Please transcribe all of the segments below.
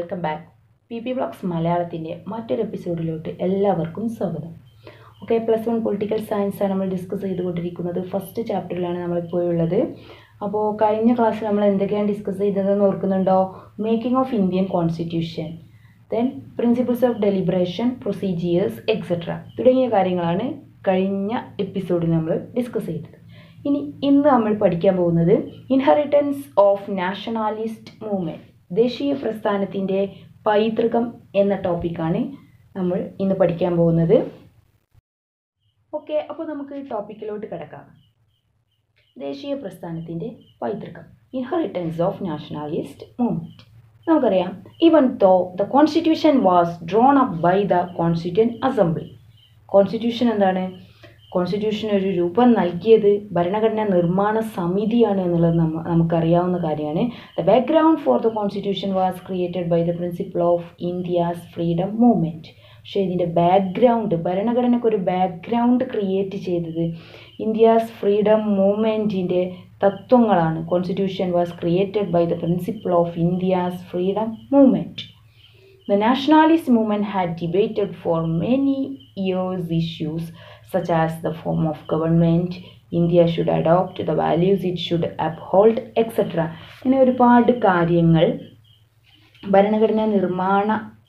Welcome back P P blogs മലയാളത്തിൻ്റെ മറ്റൊരു എപ്പിസോഡിലോട്ട് എല്ലാവർക്കും സ്വാഗതം ഓക്കെ പ്ലസ് വൺ പൊളിറ്റിക്കൽ സയൻസാണ് നമ്മൾ ഡിസ്കസ് ചെയ്തുകൊണ്ടിരിക്കുന്നത് ഫസ്റ്റ് ചാപ്റ്ററിലാണ് നമ്മളിപ്പോൾ ഉള്ളത് അപ്പോൾ കഴിഞ്ഞ ക്ലാസ്സിൽ നമ്മൾ എന്തൊക്കെയാണ് ഡിസ്കസ് ചെയ്തതെന്ന് ഓർക്കുന്നുണ്ടോ making of Indian constitution then principles of deliberation procedures etcetera തുടങ്ങിയ കാര്യങ്ങളാണ് കഴിഞ്ഞ എപ്പിസോഡിൽ നമ്മൾ ഡിസ്കസ് ചെയ്തത് ഇനി ഇന്ന് നമ്മൾ പഠിക്കാൻ പോകുന്നത് ഇൻഹെറിറ്റൻസ് ഓഫ് നാഷണാലിസ്റ്റ് മൂവ്മെൻറ്റ് ദേശീയ പ്രസ്ഥാനത്തിൻ്റെ പൈതൃകം എന്ന ടോപ്പിക്കാണ് നമ്മൾ ഇന്ന് പഠിക്കാൻ പോകുന്നത് ഓക്കെ അപ്പോൾ നമുക്ക് ടോപ്പിക്കിലോട്ട് കിടക്കാം ദേശീയ പ്രസ്ഥാനത്തിൻ്റെ പൈതൃകം ഇൻഹെറിറ്റൻസ് ഓഫ് നാഷണാലിസ്റ്റ് മൂവ്മെൻറ്റ് നമുക്കറിയാം even though the constitution was drawn up by the constituent assembly constitution എന്താണ് കോൺസ്റ്റിറ്റ്യൂഷൻ ഒരു രൂപം നൽകിയത് ഭരണഘടനാ നിർമ്മാണ സമിതിയാണ് എന്നുള്ളത് നമ്മ നമുക്കറിയാവുന്ന കാര്യമാണ് the background for the constitution was created by the principle of India's freedom movement പക്ഷേ ഇതിൻ്റെ ബാക്ക്ഗ്രൗണ്ട് ഭരണഘടനയ്ക്ക് ഒരു ബാക്ക്ഗ്രൗണ്ട് ക്രിയേറ്റ് ചെയ്തത് ഇന്ത്യാസ് ഫ്രീഡം മൂവ്മെൻറ്റിൻ്റെ തത്വങ്ങളാണ് constitution was created by the principle of India's freedom movement The nationalist movement had debated for many years issues such as the form of government, India should adopt the values it should uphold, etc. ഇങ്ങനെ ഒരുപാട് കാര്യങ്ങൾ ഭരണഘടനാ നിർമ്മാണ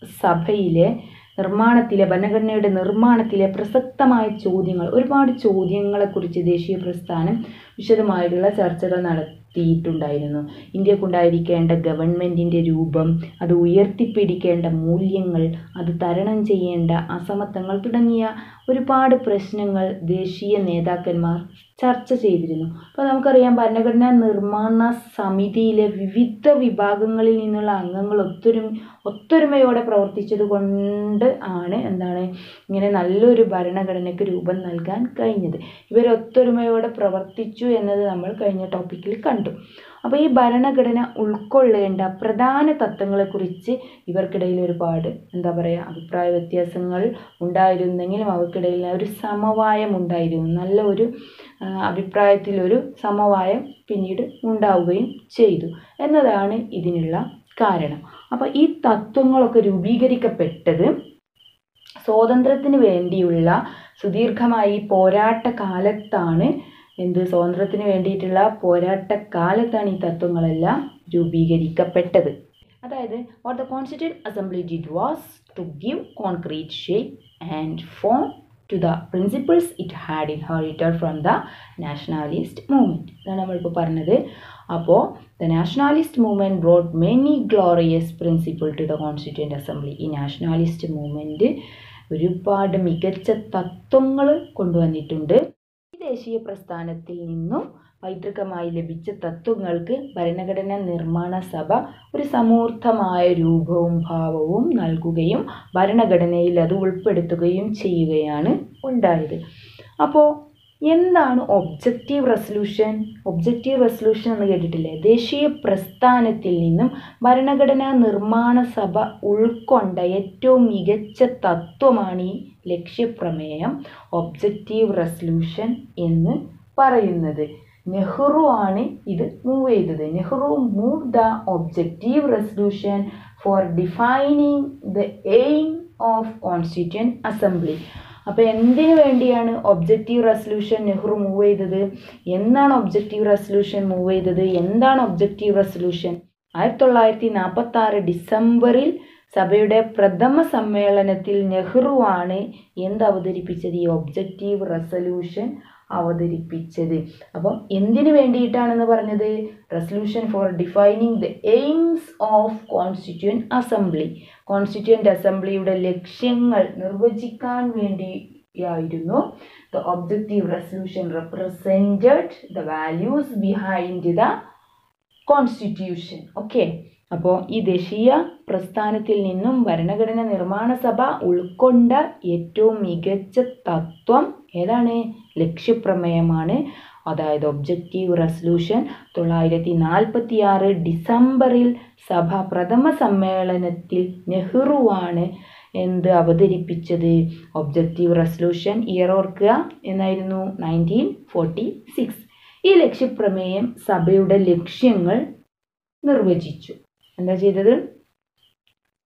സഭയിലെ നിർമ്മാണത്തിലെ ഭരണഘടനയുടെ നിർമ്മാണത്തിലെ പ്രസക്തമായ ചോദ്യങ്ങൾ ഒരുപാട് ചോദ്യങ്ങളെക്കുറിച്ച് ദേശീയ പ്രസ്ഥാനം വിശദമായിട്ടുള്ള ചർച്ചകൾ നടത്തിയിട്ടുണ്ടായിരുന്നു ഇന്ത്യക്കുണ്ടായിരിക്കേണ്ട ഗവൺമെൻറ്റിൻ്റെ രൂപം അത് ഉയർത്തിപ്പിടിക്കേണ്ട മൂല്യങ്ങൾ അത് തരണം ചെയ്യേണ്ട അസമത്വങ്ങൾ തുടങ്ങിയ ഒരുപാട് പ്രശ്നങ്ങൾ ദേശീയ നേതാക്കന്മാർ ചർച്ച ചെയ്തിരുന്നു അപ്പോൾ നമുക്കറിയാം ഭരണഘടനാ നിർമ്മാണ സമിതിയിലെ വിവിധ വിഭാഗങ്ങളിൽ നിന്നുള്ള അംഗങ്ങൾ ഒത്തൊരു ഒത്തൊരുമയോടെ പ്രവർത്തിച്ചത് കൊണ്ട് ആണ് എന്താണ് ഇങ്ങനെ നല്ലൊരു ഭരണഘടനയ്ക്ക് രൂപം നൽകാൻ കഴിഞ്ഞത് ഇവർ ഒത്തൊരുമയോടെ പ്രവർത്തിച്ചു എന്നത് നമ്മൾ കഴിഞ്ഞ ടോപ്പിക്കിൽ കണ്ടു അപ്പോൾ ഈ ഭരണഘടന ഉൾക്കൊള്ളേണ്ട പ്രധാന തത്വങ്ങളെക്കുറിച്ച് ഇവർക്കിടയിൽ ഒരുപാട് എന്താ പറയുക അഭിപ്രായ വ്യത്യാസങ്ങൾ ഉണ്ടായിരുന്നെങ്കിലും അവർക്കിടയിൽ ഒരു സമവായം ഉണ്ടായിരുന്നു നല്ല ഒരു അഭിപ്രായത്തിലൊരു സമവായം പിന്നീട് ഉണ്ടാവുകയും ചെയ്തു എന്നതാണ് ഇതിനുള്ള കാരണം അപ്പോൾ ഈ തത്വങ്ങളൊക്കെ രൂപീകരിക്കപ്പെട്ടത് സ്വാതന്ത്ര്യത്തിന് വേണ്ടിയുള്ള സുദീർഘമായി പോരാട്ട കാലത്താണ് എന്ത് സ്വാതന്ത്ര്യത്തിന് വേണ്ടിയിട്ടുള്ള പോരാട്ട കാലത്താണ് ഈ തത്വങ്ങളെല്ലാം രൂപീകരിക്കപ്പെട്ടത് അതായത് what the constituent assembly did was to give concrete shape and form to the principles it had inherited from the nationalist movement ഇതാണ് നമ്മളിപ്പോൾ പറഞ്ഞത് അപ്പോൾ the nationalist movement brought many glorious principle to the constituent assembly ഈ nationalist movement ഒരുപാട് മികച്ച തത്വങ്ങൾ കൊണ്ടുവന്നിട്ടുണ്ട് ഈ ദേശീയ പ്രസ്ഥാനത്തിൽ നിന്നും പൈതൃകമായി ലഭിച്ച തത്വങ്ങൾക്ക് ഭരണഘടനാ നിർമ്മാണ സഭ ഒരു സമൂർദ്ധമായ രൂപവും ഭാവവും നൽകുകയും ഭരണഘടനയിൽ അത് ഉൾപ്പെടുത്തുകയും ചെയ്യുകയാണ് ഉണ്ടായത് അപ്പോൾ എന്താണ് ഒബ്ജക്റ്റീവ് റെസൊല്യൂഷൻ ഒബ്ജക്റ്റീവ് റെസൊല്യൂഷൻ എന്ന് കേട്ടിട്ടില്ലേ ദേശീയ പ്രസ്ഥാനത്തിൽ നിന്നും ഭരണഘടനാ നിർമ്മാണ സഭ ഉൾക്കൊണ്ട ഏറ്റവും മികച്ച തത്വമാണ് ഈ ലക്ഷ്യപ്രമേയം ഒബ്ജക്റ്റീവ് റെസൊല്യൂഷൻ എന്ന് പറയുന്നത് നെഹ്റു ആണ് ഇത് മൂവ് ചെയ്തത് Nehru move the objective resolution for defining the aim of constituent assembly അപ്പോൾ എന്തിനു വേണ്ടിയാണ് ഒബ്ജക്റ്റീവ് റെസൊല്യൂഷൻ നെഹ്റു മൂവ് ചെയ്തത് എന്നാണ് ഒബ്ജക്റ്റീവ് റെസൊല്യൂഷൻ മൂവ് ചെയ്തത് എന്താണ് ഒബ്ജക്റ്റീവ് റെസൊല്യൂഷൻ ആയിരത്തി തൊള്ളായിരത്തി നാൽപ്പത്തി ആറ് ഡിസംബറിൽ സഭയുടെ പ്രഥമ സമ്മേളനത്തിൽ നെഹ്റു ആണ് എന്ത് അവതരിപ്പിച്ചത് ഈ ഒബ്ജക്റ്റീവ് റെസൊല്യൂഷൻ അവതരിപ്പിച്ചത് അപ്പം എന്തിനു വേണ്ടിയിട്ടാണെന്ന് പറഞ്ഞത് resolution for defining the aims of constituent assembly constituent അസംബ്ലിയുടെ ലക്ഷ്യങ്ങൾ നിർവചിക്കാൻ വേണ്ടിയായിരുന്നു the objective resolution represented the values behind the constitution okay അപ്പോൾ ഈ ദേശീയ പ്രസ്ഥാനത്തിൽ നിന്നും ഭരണഘടന നിർമ്മാണ സഭ ഉൾക്കൊണ്ട ഏറ്റവും മികച്ച തത്വം ഏതാണ് ലക്ഷ്യപ്രമേയമാണ് അതായത് ഒബ്ജക്റ്റീവ് റെസൊല്യൂഷൻ തൊള്ളായിരത്തി നാൽപ്പത്തി ആറ് ഡിസംബറിൽ സഭ പ്രഥമ സമ്മേളനത്തിൽ നെഹ്റുവാണ് എന്ത് അവതരിപ്പിച്ചത് ഒബ്ജക്റ്റീവ് റെസൊല്യൂഷൻ ഇയർ ഓർക്കുക എന്നായിരുന്നു നയൻറ്റീൻ ഫോർട്ടി സിക്സ് ഈ ലക്ഷ്യപ്രമേയം സഭയുടെ ലക്ഷ്യങ്ങൾ നിർവചിച്ചു എന്താ ചെയ്തത്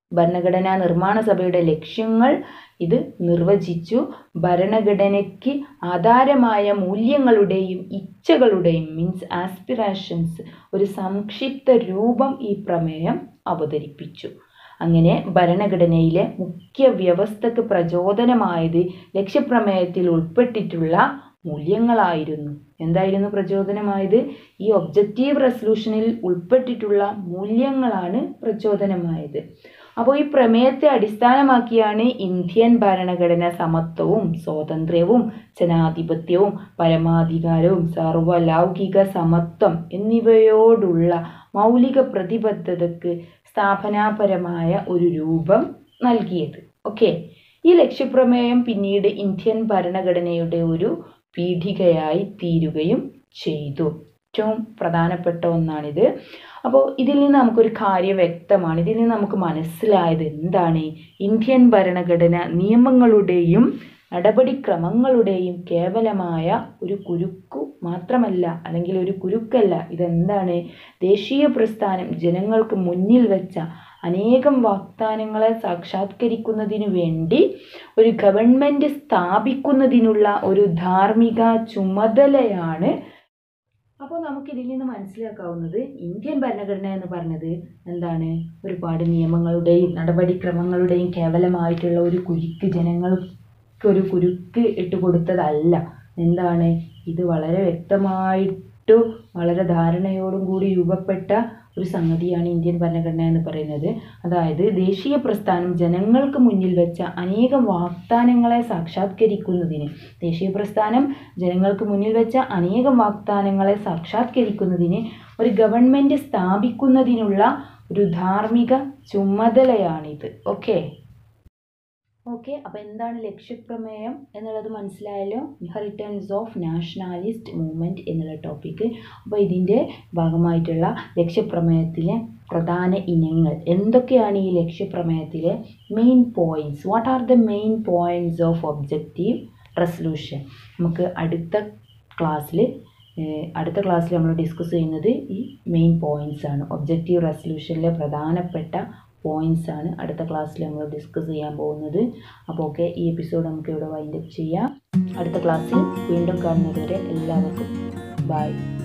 ഭരണഘടനാ നിർമ്മാണ സഭയുടെ ലക്ഷ്യങ്ങൾ ഇത് നിർവചിച്ചു ഭരണഘടനയ്ക്ക് ആധാരമായ മൂല്യങ്ങളുടെയും ഇച്ഛകളുടെയും മീൻസ് ആസ്പിറേഷൻസ് ഒരു സംക്ഷിപ്ത രൂപം ഈ പ്രമേയം അവതരിപ്പിച്ചു അങ്ങനെ ഭരണഘടനയിലെ മുഖ്യ വ്യവസ്ഥക്ക് പ്രചോദനമായത് ലക്ഷ്യപ്രമേയത്തിൽ ഉൾപ്പെട്ടിട്ടുള്ള മൂല്യങ്ങളായിരുന്നു എന്തായിരുന്നു പ്രചോദനമായത് ഈ ഒബ്ജക്റ്റീവ് റെസൊല്യൂഷനിൽ ഉൾപ്പെട്ടിട്ടുള്ള മൂല്യങ്ങളാണ് പ്രചോദനമായത് അപ്പോൾ ഈ പ്രമേയത്തെ അടിസ്ഥാനമാക്കിയാണ് ഇന്ത്യൻ ഭരണഘടന സമത്വവും സ്വാതന്ത്ര്യവും ജനാധിപത്യവും പരമാധികാരവും സർവലൗകിക സമത്വം എന്നിവയോടുള്ള മൗലിക പ്രതിബദ്ധതയ്ക്ക് സ്ഥാപനാപരമായ ഒരു രൂപം നൽകിയത് ഓക്കെ ഈ ലക്ഷ്യപ്രമേയം പിന്നീട് ഇന്ത്യൻ ഭരണഘടനയുടെ ഒരു പീഠികയായി തീരുകയും ചെയ്തു ഏറ്റവും പ്രധാനപ്പെട്ട ഒന്നാണിത് അപ്പോൾ ഇതിൽ നിന്ന് നമുക്കൊരു കാര്യം വ്യക്തമാണ് ഇതിൽ നിന്ന് നമുക്ക് മനസ്സിലായത് എന്താണ് ഇന്ത്യൻ ഭരണഘടന നിയമങ്ങളുടെയും നടപടിക്രമങ്ങളുടെയും കേവലമായ ഒരു കുരുക്കു മാത്രമല്ല അല്ലെങ്കിൽ ഒരു കുരുക്കല്ല ഇതെന്താണ് ദേശീയ പ്രസ്ഥാനം ജനങ്ങൾക്ക് മുന്നിൽ വെച്ച അനേകം വാഗ്ദാനങ്ങളെ സാക്ഷാത്കരിക്കുന്നതിനു വേണ്ടി ഒരു ഗവൺമെൻറ് സ്ഥാപിക്കുന്നതിനുള്ള ഒരു ധാർമ്മിക ചുമതലയാണ് അപ്പോൾ നമുക്ക് ഇതിൽ നിന്ന് മനസ്സിലാക്കാവുന്നത് ഇന്ത്യൻ ഭരണഘടന എന്ന് പറഞ്ഞത് എന്താണ് ഒരുപാട് നിയമങ്ങളുടെയും നടപടിക്രമങ്ങളുടെയും കേവലമായിട്ടുള്ള ഒരു കുരുക്ക് ജനങ്ങൾക്കൊരു കുരുക്ക് ഇട്ട് കൊടുത്തതല്ല എന്താണ് ഇത് വളരെ വ്യക്തമായിട്ട് വളരെ ധാരണയോടും കൂടി രൂപപ്പെട്ട ഒരു സംഗതിയാണ് ഇന്ത്യൻ ഭരണഘടന എന്ന് പറയുന്നത് അതായത് ദേശീയ പ്രസ്ഥാനം ജനങ്ങൾക്ക് മുന്നിൽ വെച്ച അനേകം വാഗ്ദാനങ്ങളെ സാക്ഷാത്കരിക്കുന്നതിന് ദേശീയ പ്രസ്ഥാനം ജനങ്ങൾക്ക് മുന്നിൽ വെച്ച അനേകം വാഗ്ദാനങ്ങളെ സാക്ഷാത്കരിക്കുന്നതിന് ഒരു ഗവൺമെൻറ് സ്ഥാപിക്കുന്നതിനുള്ള ഒരു ധാർമ്മിക ചുമതലയാണിത് ഓക്കെ ഓക്കെ അപ്പോൾ എന്താണ് ലക്ഷ്യപ്രമേയം എന്നുള്ളത് മനസ്സിലായല്ലോ ഇൻഹെറിറ്റൻസ് ഓഫ് നാഷണാലിസ്റ്റ് മൂവ്മെൻറ്റ് എന്നുള്ള ടോപ്പിക്ക് അപ്പോൾ ഇതിൻ്റെ ഭാഗമായിട്ടുള്ള ലക്ഷ്യപ്രമേയത്തിലെ പ്രധാന ഇനങ്ങൾ എന്തൊക്കെയാണ് ഈ ലക്ഷ്യപ്രമേയത്തിലെ main points what are the main points of objective resolution നമുക്ക് അടുത്ത ക്ലാസ്സിൽ അടുത്ത ക്ലാസ്സിൽ നമ്മൾ ഡിസ്കസ് ചെയ്യുന്നത് ഈ മെയിൻ പോയിൻറ്റ്സ് ആണ് ഒബ്ജക്റ്റീവ് റെസൊല്യൂഷനിലെ പ്രധാനപ്പെട്ട പോയിൻറ്റ്സ് ആണ് അടുത്ത ക്ലാസ്സിൽ നമ്മൾ ഡിസ്കസ് ചെയ്യാൻ പോകുന്നത് അപ്പോൾ ഓക്കെ ഈ എപ്പിസോഡ് നമുക്ക് ഇവിടെ വൈൻഡപ്പ് ചെയ്യാം അടുത്ത ക്ലാസ്സിൽ വീണ്ടും കാണുന്നത് വരെ എല്ലാവർക്കും ബൈ